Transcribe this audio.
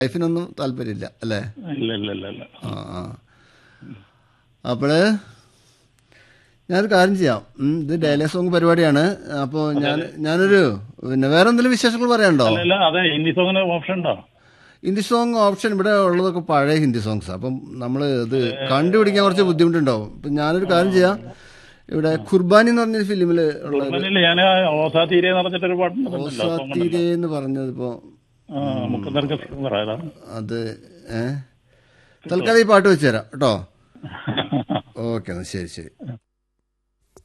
വൈഫിനൊന്നും താല്പര്യമില്ല അല്ലേ ഇല്ല ഇല്ല ഇല്ല ഇല്ല ആ ആ അപ്പോൾ ഞാനൊരു കാര്യം ചെയ്യാം ഉം, ഇത് ഡയലേ സോങ് പരിപാടിയാണ് അപ്പോൾ ഞാൻ ഞാനൊരു പിന്നെ വേറെ എന്തെങ്കിലും വിശേഷങ്ങൾ പറയാനുണ്ടോ അല്ല ഇല്ല അതെ ഹിന്ദി സോങ്ങിന് ഓപ്ഷൻ ഉണ്ടോ ഹിന്ദി സോങ് ഓപ്ഷൻ ഇവിടെ ഉള്ളതൊക്കെ പഴയ ഹിന്ദി സോങ്സ് അപ്പം നമ്മൾ ഇത് കണ്ടുപിടിക്കാൻ കുറച്ച് ബുദ്ധിമുട്ടുണ്ടാവും അപ്പം ഞാനൊരു കാര്യം ചെയ്യാം ഇവിടെ ഖുർബാനി എന്ന് പറഞ്ഞൊരു ഫിലിമിൽ ഉള്ള ഇല്ല ഞാൻ ഓസാ തീരെ എന്ന് പറഞ്ഞിട്ടൊരു പാട്ടുണ്ടല്ലോ ഓസാത്തിരെ എന്ന് പറഞ്ഞത് ഇപ്പോൾ മുക്കുന്നർക്ക് പറയാ അത് ഏ തൽക്കാലം ഈ പാട്ട് വെച്ചുതരാം കേട്ടോ ഓക്കെ എന്നാൽ ശരി ശരി